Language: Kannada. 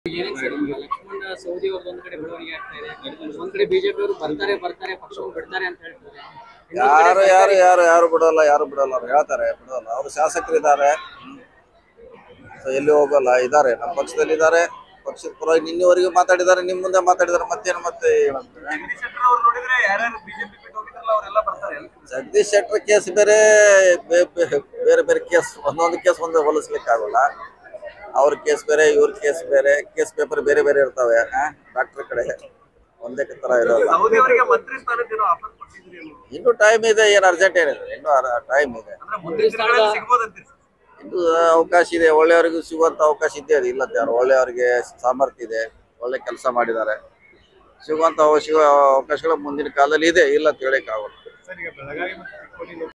ಏನಕ್ಕೆ ಸರ್ ಈಗ ಲಕ್ಷ್ಮಣ ಸೌದಿ ಅವ್ರದ್ದು ಒಂದ್ ಕಡೆ ಬೆಳವಣಿಗೆ ಆಗ್ತಾ ಇದೆ ಒಂದ್ ಕಡೆ ಬಿಜೆಪಿ ಅವರು ಬರ್ತಾರೆ ಬರ್ತಾರೆ ಪಕ್ಷವನ್ನು ಬಿಡ್ತಾರೆ ಅಂತ ಹೇಳ್ತಾರೆ ಇನ್ನೊಂದ್ ಕಡೆ ಯಾರು ಯಾರು ಯಾರು ಯಾರು ಬಿಡೋಲ್ಲ ಯಾರು ಬಿಡೋಲ್ಲ ಅವ್ರು ಹೇಳ್ತಾರೆ ಬಿಡೋಲ್ಲ ಅವರು ಶಾಸಕರಿದ್ದಾರೆ ಸೊ ಎಲ್ಲಿ ಹೋಗಲ್ಲ ಇದ್ದಾರೆ ನಮ್ಮ ಪಕ್ಷದಲ್ಲಿ ಇದ್ದಾರೆ ಪಕ್ಷದ ಪರವಾಗಿ ನಿನ್ನೆವರೆಗೂ ಮಾತಾಡಿದ್ದಾರೆ ನಿಮ್ ಮುಂದೆ ಮಾತಾಡಿದ್ದಾರೆ ಮತ್ತೇನು ಮತ್ತೆ ಹೇಳಂತಾರೆ ಜಗದೀಶ್ ಶೆಟ್ಟರ್ ಅವ್ರು ನೋಡಿದ್ರೆ ಯಾರ್ಯಾರು ಬಿಜೆಪಿ ಬಿಟ್ಟು ಹೋಗಿದ್ರಲ್ಲ ಅವರೆಲ್ಲ ಬರ್ತಾರೆ ಜಗದೀಶ್ ಶೆಟ್ಟರ್ ಕೇಸ್ ಬೇರೆ ಬೇ- ಬೇ- ಬೇರೆ ಬೇರೆ ಕೇಸ್ ಒಂದೊಂದು ಕೇಸ್ ಒಂದು ಹೋಲಿಸ್ಲಿಕ್ಕೆ ಆಗೋಲ್ಲ ಅವ್ರ ಕೇಸ್ ಬೇರೆ ಇವ್ರ ಕೇಸ್ ಬೇರೆ ಕೇಸ್ ಪೇಪರ್ ಬೇರೆ ಬೇರೆ ಇರ್ತವೆ ಡಾಕ್ಟರ್ ಕಡೆ ಒಂದೇ ತರ ಇರೋಲ್ಲ ಸೌದಿ ಅವರಿಗೆ ಮಂತ್ರಿ ಸ್ಥಾನಕ್ಕೇನೋ ಆಫರ್ ಕೊಟ್ಟಿದ್ರಿ ಅಲ್ವಾ? ಇನ್ನು ಟೈಮ್ ಇದೆ ಏನು ಅರ್ಜೆಂಟ್ ಏನಿದೆ ಇನ್ನು ಟೈಮ್ ಇದೆ ಅಂದ್ರೆ ಮುಂದಿನ ದಿನಗಳಲ್ಲಿ ಸಿಗ್ಬೋದಂತೀರಿ ಸರ್? ಇನ್ನು ಅವಕಾಶ ಇದೆ ಒಳ್ಳೆಯವರಿಗೂ ಸಿಗುವಂತ ಅವಕಾಶ ಇದೆ ಅದು ಇಲ್ಲ ಅಂತ ಯಾರು ಒಳ್ಳೆಯವರಿಗೆ ಸಾಮರ್ಥ್ಯ ಇದೆ ಒಳ್ಳೆ ಕೆಲಸ ಮಾಡಿದ್ದಾರೆ ಸಿಗುವಂತ ಅವಶ್ಯ ಅವಕಾಶಗಳು ಮುಂದಿನ ಕಾಲದಲ್ಲಿ ಇದೆ ಇಲ್ಲ ಅಂತ ಹೇಳಕ್ ಆಗೋಲ್ಲ ಸರ್ ಈಗ ಬೆಳಗಾವಿ ಮತ್ತು ಚಿಕ್ಕೋಡಿ